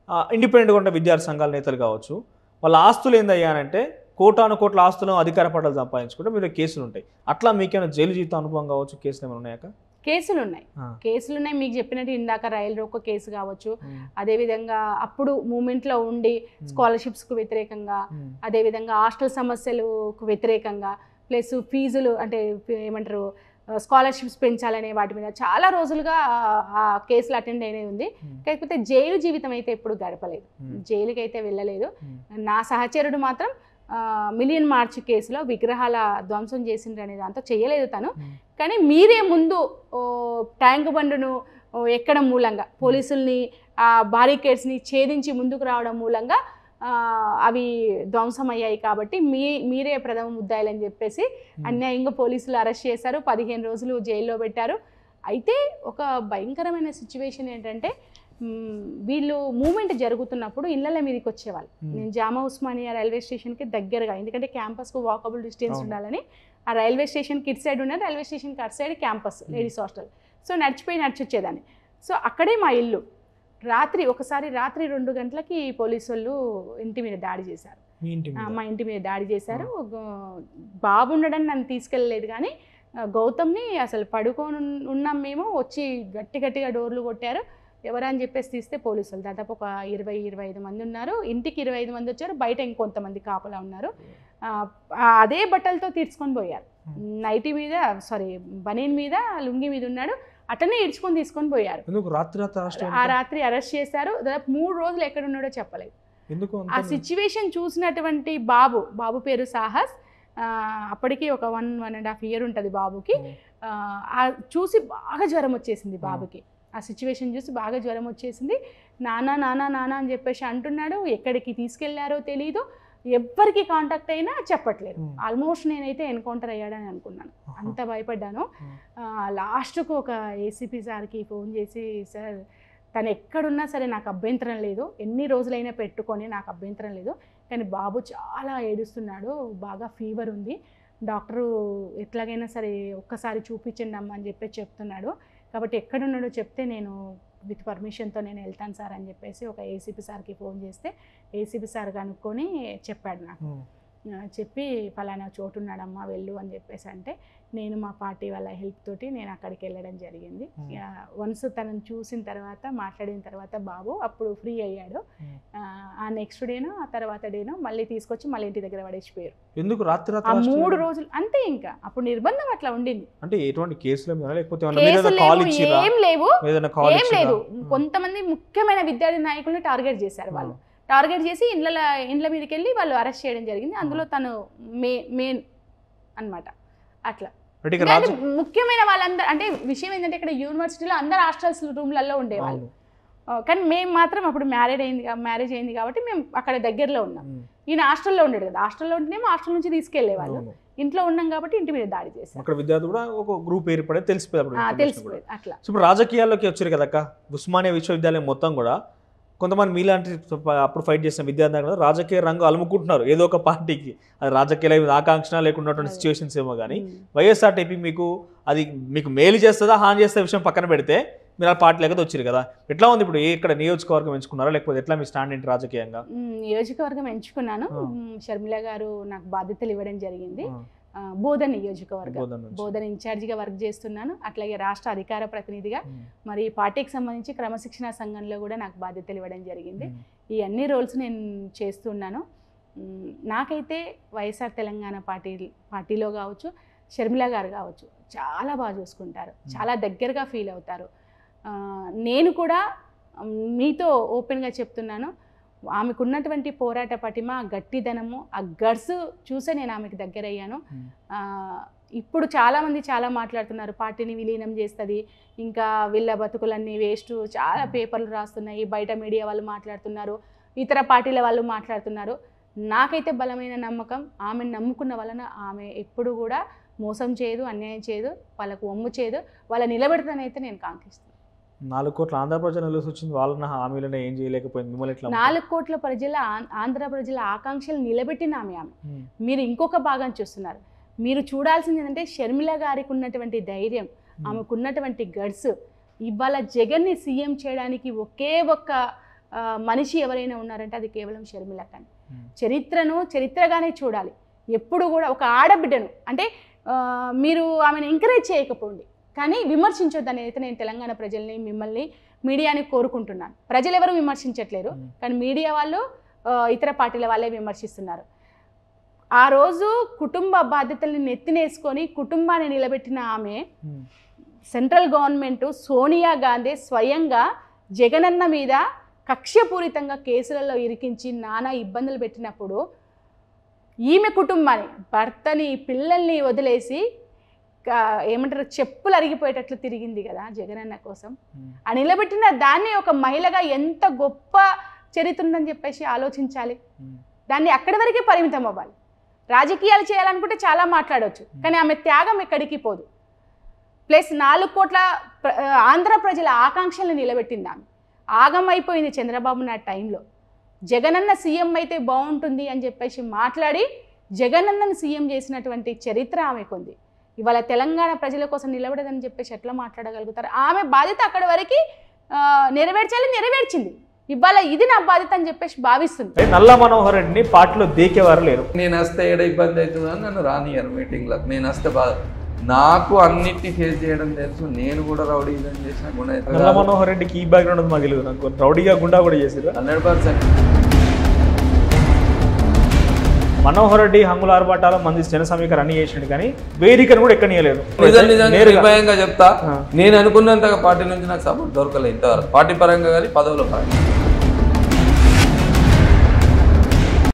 ఇండిపెండెంట్గా ఉన్న విద్యార్థి సంఘాల నేతలు కావచ్చు వాళ్ళ ఆస్తులు ఏందయ్యా అని అంటే కోటాను కోట్ల ఆస్తులను అధికార పట్టాలు సంపాదించుకుంటే మీరు కేసులు ఉంటాయి అట్లా మీకేమైనా జైలు జీవితం అనుభవం కావచ్చు కేసులు ఏమైనా ఉన్నాయా కేసులు ఉన్నాయి కేసులు ఉన్నాయి మీకు చెప్పినట్టు ఇందాక రైలు రోకో కేసు కావచ్చు అదేవిధంగా అప్పుడు మూమెంట్లో ఉండి స్కాలర్షిప్స్కు వ్యతిరేకంగా అదేవిధంగా హాస్టల్ సమస్యలకు వ్యతిరేకంగా ప్లస్ ఫీజులు అంటే ఏమంటారు స్కాలర్షిప్స్ పెంచాలనే వాటి మీద చాలా రోజులుగా ఆ- ఆ కేసులు అటెండ్ అయినది ఉంది కాకపోతే జైలు జీవితం అయితే ఎప్పుడు గడపలేదు జైలుకి అయితే వెళ్ళలేదు నా సహచరుడు మాత్రం ఆ, మిలియన్ మార్చ్ కేసులో విగ్రహాల ధ్వంసం చేసిండ్రు అనే దాంతో చేయలేదు తను కానీ మీరే ముందు ఓ, ట్యాంక్ బండును ఓ, ఎక్కడం మూలంగా పోలీసుల్ని ఆ బారికేడ్స్ని ఛేదించి ముందుకు రావడం మూలంగా ఆ, అవి ధ్వంసం అయ్యాయి కాబట్టి మీ మీరే ప్రథమ ముద్దాయిలని చెప్పేసి అన్యాయంగా పోలీసులు అరెస్ట్ చేశారు పదిహేను రోజులు జైల్లో పెట్టారు అయితే ఒక భయంకరమైన సిచ్యువేషన్ ఏంటంటే మ్, వీళ్ళు మూమెంట్ జరుగుతున్నప్పుడు ఇళ్ళ మీదకి వచ్చేవాళ్ళు నేను జామా ఉస్మానియా రైల్వే స్టేషన్కి దగ్గరగా ఎందుకంటే క్యాంపస్కు వాకబుల్ డిస్టెన్స్ అవును. ఉండాలని ఆ రైల్వే స్టేషన్కి ఇటు సైడ్ ఉన్న రైల్వే స్టేషన్కి అటు side campus ladies hostel so నడిచిపోయి నడిచి వచ్చేదాన్ని సో అక్కడే మా ఇల్లు రాత్రి ఒకసారి రాత్రి రెండు గంటలకి పోలీసు వాళ్ళు ఇంటి మీద దాడి చేశారు మీ ఇంటి ఆ, మీద మా ఇంటి మీద దాడి చేశారు గో- బాబు ఉండడని నన్ను తీసుకెళ్ళలేదు కానీ ఆ, గౌతమ్ని అసలు పడుకొని ఉన్- ఉన్నాం మేము వచ్చి గట్టి గట్టిగా డోర్లు కొట్టారు ఎవరా అని చెప్పేసి తీస్తే పోలీసులు దాదాపు ఒక ఇరవై ఇరవై ఐదు మంది ఉన్నారు ఇంటికి ఇరవై ఐదు మంది వచ్చారు బయట ఇంకొంతమంది కాపలా ఉన్నారు ఆ, ఆ, అదే బట్టలతో తీర్చుకొని పోయారు నైటీ మీద సారీ బనీన్ మీద లుంగి మీద ఉన్నాడు అటనే ఇడ్చుకొని తీసుకొని పోయారు ఎందుకు రాత్రి రాత్రి అరెస్ట్ ఆ రాత్రి అరెస్ట్ చేశారు దాదాపు మూడు రోజులు ఎక్కడ ఉన్నాడో చెప్పలేదు ఎందుకు అంత ఆ సిచ్యువేషన్ చూసినటువంటి బాబు బాబు పేరు సాహస్ ఆ, అప్పటికి ఒక one one and half year ఉంటుంది బాబుకి ఆ, ఆ చూసి బాగా జ్వరం వచ్చేసింది బాబుకి ఆ సిచ్యువేషన్ చూసి బాగా జ్వరం వచ్చేసింది నానా నానా నానా అని చెప్పేసి అంటున్నాడు ఎక్కడికి తీసుకెళ్లారో తెలియదు ఎవ్వరికి కాంటాక్ట్ అయినా చెప్పట్లేదు Hmm. ఆల్మోస్ట్ నేనైతే ఎన్కౌంటర్ అయ్యాడని అనుకున్నాను అంత భయపడ్డాను లాస్ట్కు ఒక ఏసీపీ సార్కి ఫోన్ చేసి సార్ తను ఎక్కడున్నా సరే నాకు అభ్యంతరం లేదు ఎన్ని రోజులైనా పెట్టుకొని నాకు అభ్యంతరం లేదు కానీ బాబు చాలా ఏడుస్తున్నాడు బాగా ఫీవర్ ఉంది డాక్టరు ఎట్లాగైనా సరే ఒక్కసారి చూపించండి అమ్మ అని చెప్పి చెప్తున్నాడు కాబట్టి ఎక్కడున్నాడో చెప్తే నేను విత్ పర్మిషన్తో నేను వెళ్తాను సార్ అని చెప్పేసి ఒక ఏసీపీ సార్కి ఫోన్ చేస్తే ఏసీపీ సార్ కనుక్కొని చెప్పాడు నాకు ఆ, చెప్పి ఫలానా చోటు ఉన్నాడమ్మా వెళ్ళు అని చెప్పేసి అంటే నేను మా పార్టీ వాళ్ళ హెల్ప్ తోటి నేను అక్కడికి వెళ్ళడం జరిగింది Hmm. వన్స్ తనని చూసిన తర్వాత మాట్లాడిన తర్వాత బాబు అప్పుడు ఫ్రీ అయ్యాడు Hmm. ఆ, ఆ నెక్స్ట్ డేనో ఆ తర్వాత డేనో మళ్ళీ తీసుకొచ్చి మళ్ళీ ఇంటి దగ్గర పడేసిపోయారు ఎందుకు రాత్రి ఆ రాత్రి arrest మూడు చేయడం? రోజులు అంతే ఇంకా అప్పుడు నిర్బంధం అట్లా ఉండింది అంటే ఎటువంటి కేసులు ఏమైనా లేకపోతే ఏమైనా మీరు కేసులు ఏదైనా కాల్ లేవు ఇచ్చిరా ఏం లేవు ఏదైనా కాల్ ఏం ఇచ్చిరా లేదు కొంతమంది ముఖ్యమైన విద్యార్థి నాయకుల్ని టార్గెట్ చేశారు వాళ్ళు టార్గెట్ చేసి ఇండ్ల ఇండ్ల మీదకి వెళ్ళి వాళ్ళు అరెస్ట్ చేయడం జరిగింది అందులో తను మే మెయిన్ అన్నమాట అట్లా అంటే ఇక కానీ రాజు ముఖ్యమైన వాళ్ళందరూ అంటే విషయం ఏంటంటే ఇక్కడ యూనివర్సిటీలో అందరు హాస్టల్స్ రూమ్లలో ఉండేవాళ్ళు అవును. ఆ, కానీ మేము మాత్రం అప్పుడు మ్యారేజ్ అయింది మ్యారేజ్ అయింది కాబట్టి మేము అక్కడ దగ్గరలో ఉన్నాం ఉమ్, ఈయన హాస్టల్లో ఉండేది కదా హాస్టల్లో ఉంటేనేమో హాస్టల్ నుంచి తీసుకెళ్లేవాళ్ళు అవును. ఇంట్లో ఉన్నాం కాబట్టి ఇంటి మీద దాడి చేశారు అక్కడ విద్యార్థి కూడా ఒక గ్రూప్ ఏర్పడే తెలిసిపోయి అప్పుడు ఆ, information కూడా. తెలిసిపోయింది అట్లా సో ఇప్పుడు రాజకీయాల్లోకి వచ్చారు కదక్క ఉస్మానియా విశ్వవిద్యాలయం మొత్తం కూడా కొంతమంది మీలాంటి అప్పుడు ఫైట్ చేసిన విద్యార్థులు కూడా రాజకీయ రంగు అలుముకుంటున్నారు ఏదో ఒక పార్టీకి అది రాజకీయాల మీద ఆకాంక్ష లేకున్నటువంటి అదే. సిచ్యువేషన్స్ ఏమో కానీ ఉమ్. వైఎస్ఆర్టీపీ మీకు అది మీకు మేలు చేస్తుందా హాని చేస్తే విషయం పక్కన పెడితే మీరు ఆ పార్టీ లేకపోతే వచ్చారు కదా ఎట్లా ఉంది ఇప్పుడు ఏ ఇక్కడ నియోజకవర్గం ఎంచుకున్నారా లేకపోతే ఎట్లా మీ స్టాండ్ ఏంటి రాజకీయంగా మ్, నియోజకవర్గం ఎంచుకున్నాను ఆ. మ్, షర్మిల గారు నాకు బాధ్యతలు ఇవ్వడం జరిగింది ఆ, ఆ, బోధన్ నియోజకవర్గం బోధన నుంచి. బోధన ఇన్ఛార్జిగా వర్క్ చేస్తున్నాను అట్లాగే రాష్ట్ర అధికార ప్రతినిధిగా ఉమ్, మరి పార్టీకి సంబంధించి క్రమశిక్షణ సంఘంలో కూడా నాకు బాధ్యతలు ఇవ్వడం జరిగింది ఉమ్, ఈ అన్ని రోల్స్ నేను చేస్తున్నాను మ్, నాకైతే వైఎస్ఆర్ తెలంగాణ పార్టీ పార్టీలో కావచ్చు షర్మిల గారు కావచ్చు చాలా బాగా చూసుకుంటారు చాలా దగ్గరగా ఫీల్ అవుతారు ఆ, నేను కూడా మ్, మీతో ఓపెన్గా చెప్తున్నాను ఆమెకు ఉన్నటువంటి పోరాట పటిమ ఆ గట్టిదనము ఆ గర్స్ చూసే నేను ఆమెకు దగ్గర అయ్యాను ఉమ్. ఆ, ఇప్పుడు చాలామంది చాలా మాట్లాడుతున్నారు పార్టీని విలీనం చేస్తుంది ఇంకా వీళ్ళ బతుకులన్నీ వేస్ట్ చాలా పేపర్లు రాస్తున్నాయి బయట మీడియా వాళ్ళు మాట్లాడుతున్నారు ఇతర పార్టీల వాళ్ళు మాట్లాడుతున్నారు నాకైతే బలమైన నమ్మకం ఆమెను నమ్ముకున్న వలన ఆమె ఎప్పుడు కూడా మోసం చేయదు అన్యాయం చేయదు వాళ్ళకు ఒమ్ము చేయదు వాళ్ళ నిలబెడతానైతే నేను కాంక్షిస్తాను నాలుగు కోట్ల ఆంధ్ర ప్రజలు నిలిచి వచ్చింది వాళ్ళని హామీలను ఏం చేయలేకపోయింది మిమ్మల్ని ఎట్లా నాలుగు కోట్ల ప్రజల ఆం- ఆంధ్ర ప్రజల ఆకాంక్షలు నిలబెట్టిన ఆమె ఆమె ఉమ్, మీరు ఇంకొక భాగం చూస్తున్నారు మీరు చూడాల్సింది ఏంటంటే షర్మిల గారికి ఉన్నటువంటి ధైర్యం ఉమ్. ఆమెకు ఉన్నటువంటి గడ్స్ ఇవాళ జగన్ని సీఎం చేయడానికి ఒకే ఒక్క ఆ, మనిషి ఎవరైనా ఉన్నారంటే అది కేవలం షర్మిల కానీ చరిత్రను చరిత్రగానే చూడాలి ఎప్పుడు కూడా ఒక ఆడబిడ్డను అంటే ఆ, మీరు ఆమెను ఎంకరేజ్ చేయకపోండి కానీ విమర్శించొద్దని అయితే నేను తెలంగాణ ప్రజల్ని మిమ్మల్ని మీడియాని కోరుకుంటున్నాను ప్రజలు ఎవరు విమర్శించట్లేరు కానీ మీడియా వాళ్ళు ఆ, ఇతర పార్టీల వాళ్ళే విమర్శిస్తున్నారు ఆ రోజు కుటుంబ బాధ్యతల్ని నెత్తినేసుకొని కుటుంబాన్ని నిలబెట్టిన ఆమె సెంట్రల్ గవర్నమెంట్ సోనియా గాంధీ స్వయంగా జగనన్న మీద కక్ష్యపూరితంగా కేసులలో ఇరికించి నానా ఇబ్బందులు పెట్టినప్పుడు ఈమె కుటుంబాన్ని భర్తని పిల్లల్ని వదిలేసి కా- ఏమంటారు చెప్పులు అరిగిపోయేటట్లు తిరిగింది కదా జగనన్న కోసం ఆ నిలబెట్టిన దాన్ని ఒక మహిళగా ఎంత గొప్ప చరిత్ర ఉందని చెప్పేసి ఆలోచించాలి దాన్ని అక్కడి వరకే పరిమితం అవ్వాలి రాజకీయాలు చేయాలనుకుంటే చాలా మాట్లాడవచ్చు కానీ ఆమె త్యాగం ఎక్కడికి పోదు ప్లస్ నాలుగు కోట్ల ప్ర- ఆంధ్ర ప్రజల ఆకాంక్షలను నిలబెట్టింది ఆమె ఆగమైపోయింది చంద్రబాబు నాయుడు టైంలో జగనన్న సీఎం అయితే బాగుంటుంది అని చెప్పేసి మాట్లాడి జగనన్నను సీఎం చేసినటువంటి చరిత్ర ఆమెకుంది ఇవాళ తెలంగాణ ప్రజల కోసం నిలబడదని చెప్పేసి ఎట్లా మాట్లాడగలుగుతారు ఆమె బాధ్యత అక్కడి వరకు ఆ, నెరవేర్చాలి నెరవేర్చింది ఇవాళ ఇది నా బాధ్యత అని చెప్పేసి భావిస్తుంది అంటే నల్ల మనోహర్ రెడ్డిని పార్టీలో దేకేవారు లేరు నేను వస్తే ఏడ ఇబ్బంది అవుతుందని నన్ను రానియరు మీటింగ్లకు నేను వస్తే బాధ నాకు అన్నిటిని ఫేస్ చేయడం తెలుసు నేను కూడా రౌడీజం చేసిన నల్ల మనోహర్ రెడ్డికి ఈ బ్యాక్గ్రౌండ్ ఉంది మాకు తెలియదు నాకు రౌడీగా గుండా కూడా చేసిరు హండ్రెడ్ పర్సెంట్ మనోహర్ రెడ్డి హంగుల ఆర్భాటాలు మంది జన సమీకరణ అన్ని చేసిండు కానీ వేదికను కూడా ఎక్కనియలేదు నిజం నిజంగా నేరుగా. నిర్భయంగా చెప్తా ఆ. నేను అనుకున్నంతగా పార్టీ నుంచి నాకు సపోర్ట్ దొరకలేదు ఇంతవరకు పార్టీ పరంగా కానీ పదవుల పరంగా